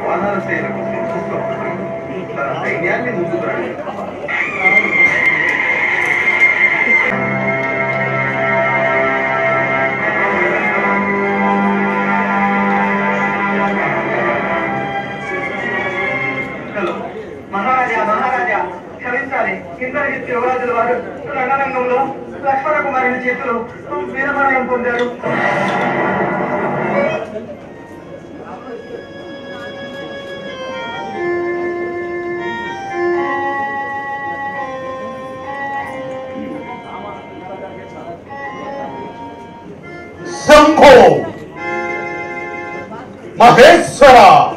వానర సేనకు శిక్షిస్తూ తన సైన్యాన్ని ముందుకు రండి హలో మహారాజా మహారాజా క్షమించాలి ఇంద్రజిత్ యువరాజుల వారు రణరంగంలో లక్ష్మణ కుమారుని చేతిలో వీరమరణం పొందారు శంభో మహేశ్వర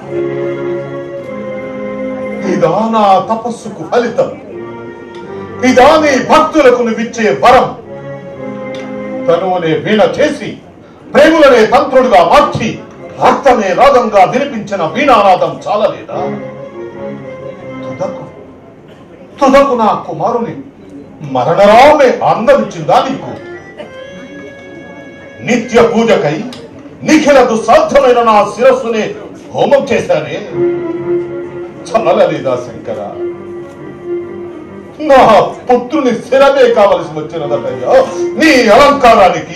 ఇదా నా తపస్సుకు ఫలితం ఇదా నీ భక్తులకు నువ్విచ్చే వరం తనువునే వీణ చేసి ప్రేములనే తంత్రుడుగా మార్చి రక్తమే రాగంగా వినిపించిన వీణానాదం చాలలేదా తుదకు తుదకు నా కుమారుని మరణరామే అందమిచ్చిందా నీకు నిత్య పూజకై నిఖిల దుస్సాధ్యమైన నా శిరస్సుని హోమం చేశానే చాలలేదా శంకర నా పుత్రుని శిరమే కావలసి వచ్చినదటయ్యా నీ అలంకారానికి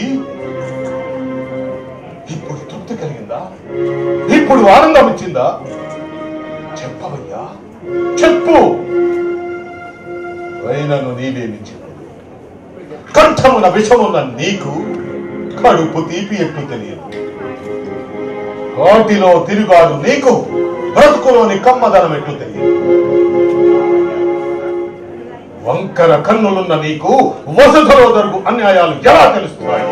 ఇప్పుడు తృప్తి కలిగిందా ఇప్పుడు ఆనందం ఇచ్చిందా చెప్పవయ్యా చెప్పు అయినను నీవేమిచ్చింది కంఠమున విషమున్న నీకు కడుపు తీపి ఎట్లు తెలియదు కోటిలో తిరుగాడు నీకు బ్రతుకులోని కమ్మదనం ఎట్లు తెలియదు వంకర కన్నులున్న నీకు వసుధలో జరుగు అన్యాయాలు ఎలా తెలుస్తున్నాయి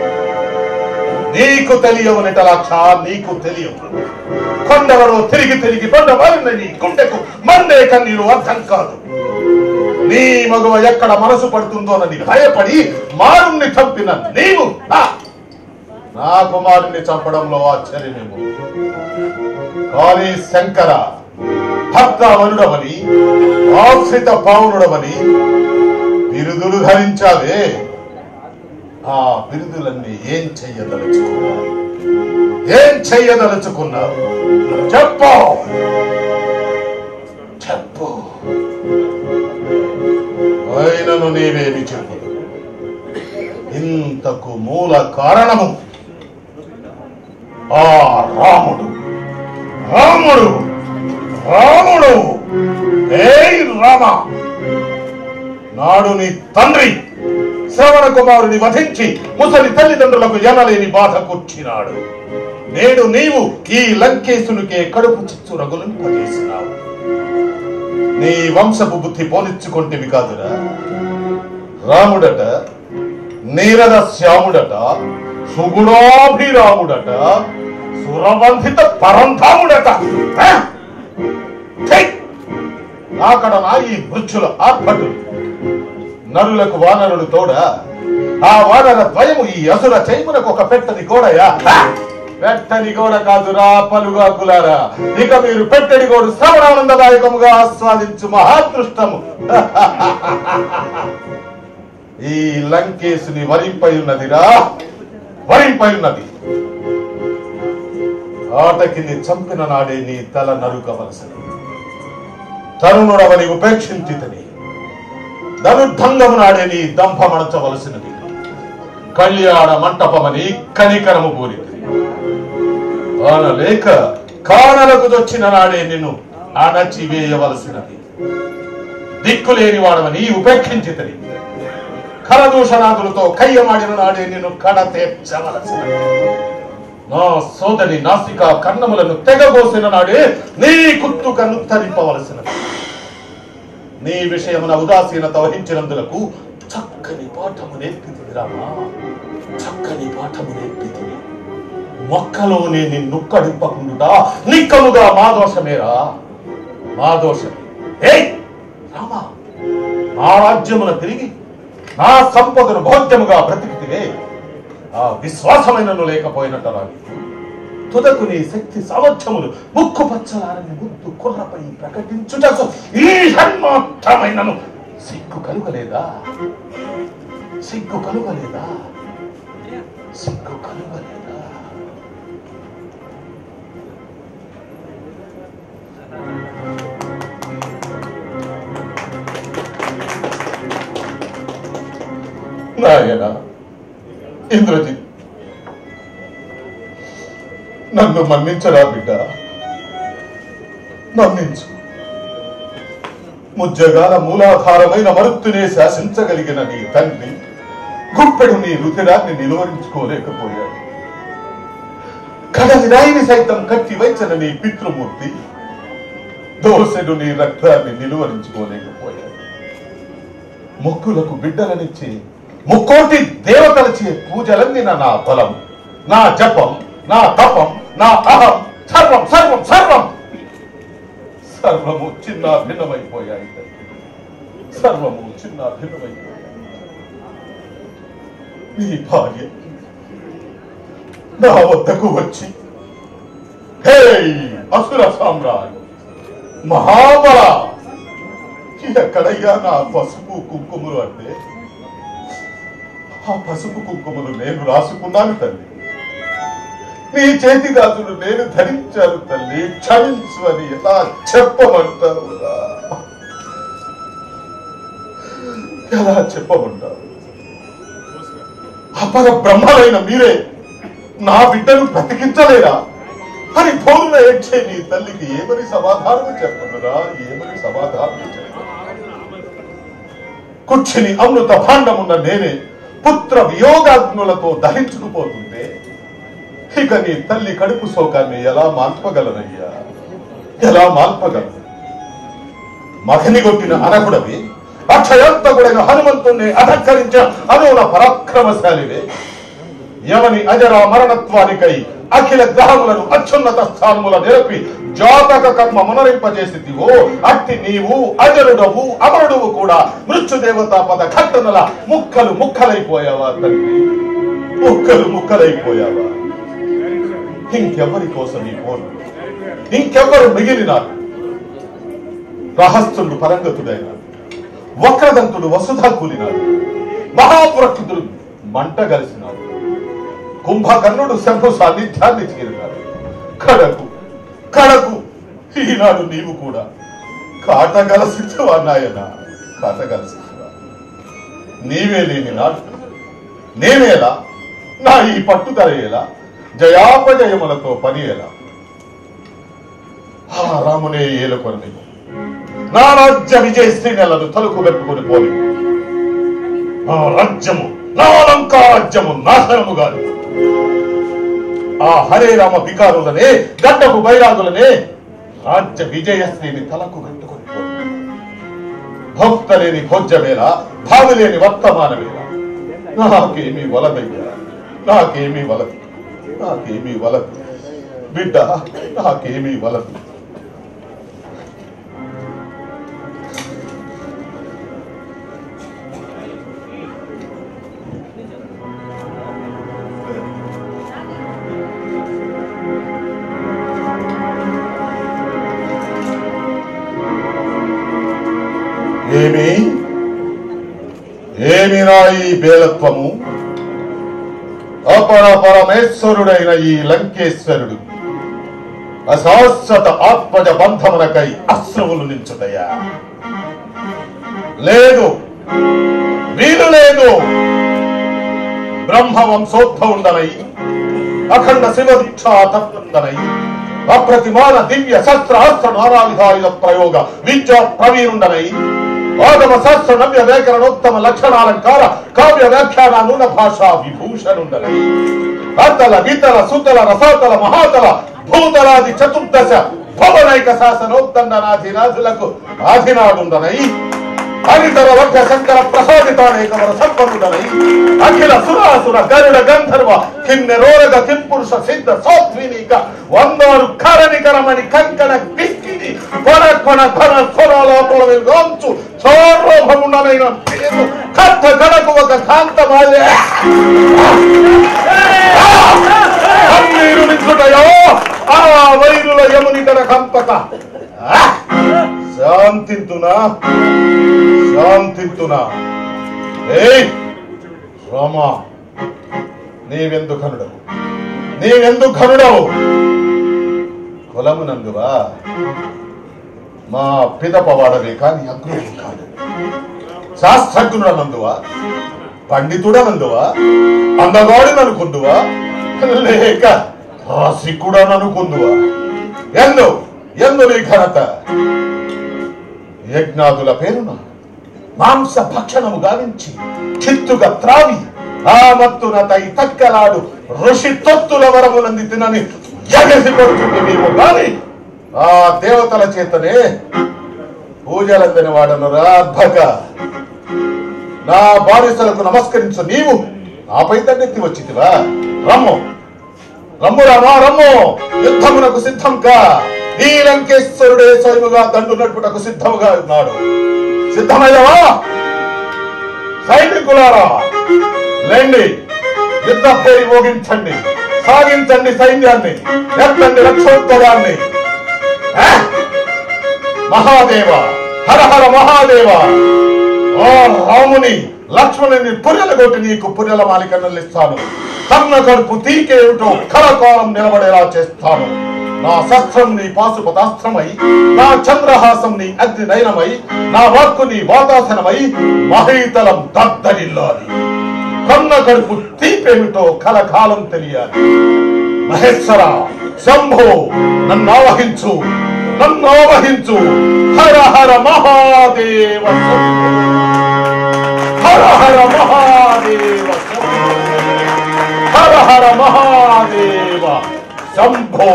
నీకు తెలియవు నిటలాక్ష నీకు తెలియవు కొండలలో తిరిగి తిరిగి బండ వారిన నీ గుండెకు మండే కన్నీరు అర్థం కాదు నీ మగవ ఎక్కడ మనసు పడుతుందోనని భయపడి మారుణ్ణి చంపిన నీవు ఆ! నా కుమారుణ్ణి చంపడంలో ఆశ్చర్యమేమో కానీ శంకర భక్తవనుడవని ఆశ్రిత పావునుడవని బిరుదులు ధరించావే ఆ బిరుదులన్నీ ఏం చెయ్యదలుచుకున్నావు ఏం చెయ్యదలుచుకున్నావు చెప్పు చెప్పు అయినను నీవేమి చెప్పు ఇంతకు మూల కారణము ఆ రాముడు రాముడు రాముడు ఏయ్ రామ నాడు నీ తండ్రి శ్రవణ కుమారుని వధించి ముసలి తల్లిదండ్రులకు ఎనలేని బాధ కూర్చినాడు నేడు నీవు ఈ లంకేశునికే కడుపు చిచ్చు రగులింపజేసినావు నీ వంశపు బుద్ధి పోనిచ్చుకొంటివి కాదురా రాముడట నీరద శ్యాముడట సుగుణాభిరాముడట సురబంధిత పరంధాముడట ఆ? ఛీ! అక్కడ నా ఈ వృక్షుల ఆర్భటులు నరులకు వానరులు తోడ ఆ వానర ద్వయము ఈ అసుర చైమునకు ఒక పెట్టని గోడయా ఆ! పెట్టని గోడ కాదురా పలుగా కులారా ఇక మీరు పెట్టడి గోడు శ్రవణానందదాయకముగా ఆస్వాదించు మహాదృష్టము ఈ లంకేశుని వరింపై ఉన్నదిరా వరింపై ఉన్నది ఆటకి నీ చంపిన నాడే నీ తల నరుకవలసినది తరుణుడవని ఉపేక్షించితని ధనుర్భంగము నాడే నీ దంభమడచవలసినది కళ్యాణ మంటపమని కనికరము కోరింది ఆనలేక కానలకు దొచ్చిన నాడే నిన్ను అణచివేయవలసినది దిక్కులేని వాడవని ఉపేక్షించితని కరదూషణాదులతో కయ్యమాడిన నాడే నిన్ను కడతేర్చవలసినది నా సోదరి నాసిక కర్ణములను తెగబోసిన నాడే నీ కుత్తుకను తరింపవలసినది నీ విషయమున ఉదాసీనత వహించినందులకు చక్కని పాఠము నేర్పితివి రామా చక్కని పాఠము నేర్పితివి మొక్కలోనే నిన్నుక్కడింపకుండా నిక్కముగా మా దోషమేరా మా దోషమే ఏయ్ రామా నా రాజ్యమున తిరిగి నా సంపదను భోగ్యముగా బ్రతికితివే ఆ విశ్వాసమైనను లేకపోయినట్టు రాని తుదకు నీ శక్తి సామర్థ్యములు ముక్కు పచ్చలారని ముద్దు కుర్రపై ప్రకటించుటకు ఈ జన్మార్థమైనను సిగ్గు కలుగలేదా సిగ్గు కలుగలేదా సిగ్గు కలుగలేదా నాయన ఇంద్రజిత్ నన్ను మన్నించరా బిడ్డ మన్నించు ముజ్జగాల మూలాధారమైన మరుత్తునే శాసించగలిగిన నీ తండ్రి గుప్పెడు నీ రుధిరాన్ని నిలువరించుకోలేకపోయాడు కడలి రాయిని సైతం కట్టి వైచిన నీ పితృమూర్తి దోసెడు నీ రక్తాన్ని నిలువరించుకోలేకపోయాడు మొక్కులకు బిడ్డలనిచ్చి ముక్కోటి దేవతలచే పూజలందిన నా బలం నా జపం నా తపం నా అహం సర్వం సర్వం సర్వం సర్వము చిన్న భిన్నమైపోయాయి సర్వము చిన్న భిన్నమైపోయాయి నీ భార్య నా వద్దకు వచ్చి హే అసుర సామ్రాట్ మహాబల ఎక్కడయ్యా నా పసుపు కుంకుమలు అంటే ఆ పసుపు కుంకుమలు నేను రాసుకున్నాను తల్లి నీ చేతి గాజులు నేను ధరించాను తల్లి క్షమించు అని ఎలా చెప్పమంటావురా ఎలా చెప్పమంటావు అపర బ్రహ్మలైన మీరే నా బిడ్డను బ్రతికించలేరా అని భూమిన ఏడ్చే నీ తల్లికి ఏమని సమాధానం చెప్పనురా ఏమని సమాధానం చెప్పను కుక్షిని అమృత భాండమున్న నేనే పుత్ర వియోగాగ్నులతో దహించుకుపోతుంటే ఇక నీ తల్లి కడుపు శోకాన్ని ఎలా మాల్పగలనయ్యా ఎలా మాల్పగలను మగని కొట్టిన అనకుడవి అక్షయంతకుడైన హనుమంతుణ్ణి అధక్కరించిన అనువుల పరాక్రమశాలివే యమని అజర మరణత్వానికై అఖిల గ్రహములను అత్యున్నత స్థానముల నిరపి జాతక కర్మ మునరింపజేసిదివో అట్టి నీవు అజరుడవు అమరుడువు కూడా మృత్యుదేవతా పద ఘట్టనల ముక్కలు ముక్కలైపోయావా తండ్రి ముక్కలు ముక్కలైపోయావా ఇంకెవరి కోసం ఈ పోరు ఇంకెవ్వరు మిగిలినారు రహస్యుడు పరంగతుడైన వక్రదంతుడు వసుధా కూలినాడు మహాపురక్షుడు మంట కలిసినాడు కుంభకర్ణుడు శంభు సాన్నిధ్యాన్ని చేరినాడు కడకు కడకు ఈనాడు నీవు కూడా కాటగలసివా నాయన కాటగలసివా నీవే లేని నాడు నేనేలా నా ఈ పట్టుదల ఎలా జయాపజయములతో పని ఎలా ఆ రామునే ఏలుకొని నీవు నా రాజ్య విజయశ్రీ నెలను తలుకు పెట్టుకుని పోలి ఆ రాజ్యము నా లంకా రాజ్యము నాశనము గాని ఆ హరే రామ వికారులనే గడ్డపు బైరాగులనే రాజ్య విజయశ్రీని తలకు కట్టుకుని పోలి భక్త లేని భోజ్యమేళ భావి లేని వర్తమానమేళ నాకేమీ వలదయ్యా నాకేమీ వలదు నాకేమీ వలదు బిడ్డ నాకేమీ వలదు ఏమి ఏమి నా ఈ బేలత్వము అపర పరమేశ్వరుడైన ఈ లంకేశ్వరుడు అశాశ్వత ఆత్మజ బంధమునకై అశ్రవులు నించుటయా లేదు వీలు లేదు బ్రహ్మ వంశోద్భవుండనై అఖండ శివదీక్షా తత్వందనై అప్రతిమాన దివ్య శస్త్ర అస్త్ర నారాయుధాయుధ ప్రయోగ విద్యా ప్రవీణుండనై ఆగమ శాస్త్ర నవ్య వ్యాకరణోత్తమ లక్షణాలంకార కావ్య వ్యాఖ్యాన నూన భాషా విభూషణుండనై అతల వితల సుతల రసాతల మహాతల భూతలాది చతుర్దశ భవనైక శాసనోత్తండనాధినాథులకు ఆధినాడుండనై అనితర వర్గ శంకర ప్రసాదితానేకవర సంపన్నుడనై అఖిల సురాసుర గరుడ గంధర్వ కిన్నెరోరగ కింపురుష సిద్ధ సాత్వినిక వందారు కరణికరమని కంకణ పిస్కిని కొన కొన ఘన స్వరాలోపల వెలుగొంచు సౌరభముండనైన పేరు కథ గడకు ఒక కాంతమాలే కన్నీరు నిచ్చుటయో ఆ వైరుల యమునితర కంపక ఆ! శాంతింతునా శాంతింతునా ఏయ్ రామా నీవెందు కనుడవు నీవెందు కనుడవు కులమునందువా మా పిదపవాడవే కాని అగ్రుడు కాదు శాస్త్రజ్ఞుడనందువా పండితుడనందువా అందగాడిననుకుందువా లేక రాసికుడననుకుందువా ఎందు ఎందు నీ ఘనత యజ్ఞాదుల పేరున మాంస భక్షణము గావించి చిత్తుగా త్రావి ఆ మత్తున తై తక్కలాడు ఋషి తొత్తుల వరములంది తినని ఎగసి పడుతుంది నీవు గాని ఆ దేవతల చేతనే పూజలందిన వాడను రాధక నా బానిసలకు నమస్కరించు నీవు నాపై దండెత్తి వచ్చితివా రమ్ము రమ్ము రామా రమ్ము యుద్ధమునకు సిద్ధం కా ఈ లంకేశ్వరుడే స్వయముగా దండు నడుపుటకు సిద్ధముగా ఉన్నాడు సిద్ధమయ్యవా సైనికులారా లేండి యుద్ధ పేరి మోగించండి సాగించండి సైన్యాన్ని ఎత్తండి రక్షోత్తరాన్ని ఆ! మహాదేవ హర హర మహాదేవ ఓ రాముని లక్ష్మణుని పుర్రెల కొట్టి నీకు పుర్రెల మాలికన్నులు ఇస్తాను కన్న కడుపు తీకేమిటో కలకాలం నిలబడేలా చేస్తాను నా శస్త్రం నీ పాశుపతాస్త్రమై నా చంద్రహాసం నీ అగ్ని నయనమై నా వాక్కు నీ వాతాసనమై మహీతలం దద్దరిల్లాలి కన్న కడుపు తీపేమిటో కలకాలం తెలియాలి మహేశ్వర శంభో నన్ను ఆవహించు నన్ను ఆవహించు హర హర మహాదేవ శంభో. హర హర మహాదేవ శంభో. హర హర మహాదేవ శంభో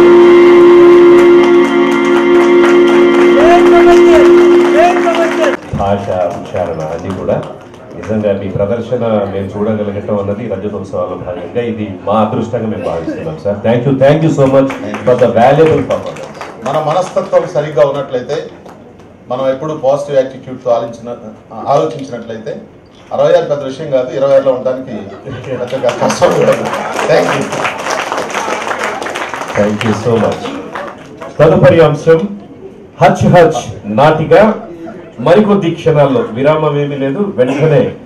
భాష ఉచ్చారణ అన్ని కూడా నిజంగా మీ ప్రదర్శన మేము చూడగలగటం అన్నది రజతోత్సవాల్లో భాగంగా ఇది మా అదృష్టంగా మేము భావిస్తున్నాం sir thank you thank you so much for the valuable performance మన మనస్తత్వం సరిగ్గా ఉన్నట్లయితే మనం ఎప్పుడు పాజిటివ్ యాటిట్యూడ్ తో ఆలోచించిన ఆలోచించినట్లయితే అరవై ఆరు పెద్ద విషయం కాదు ఇరవై ఆరులో ఉండడానికి పెద్దగా కష్టం thank you thank you so much తదుపరి అంశం హచ్ హచ్ నాటిక మరికొద్ది క్షణాల్లో విరామం ఏమీ లేదు వెంటనే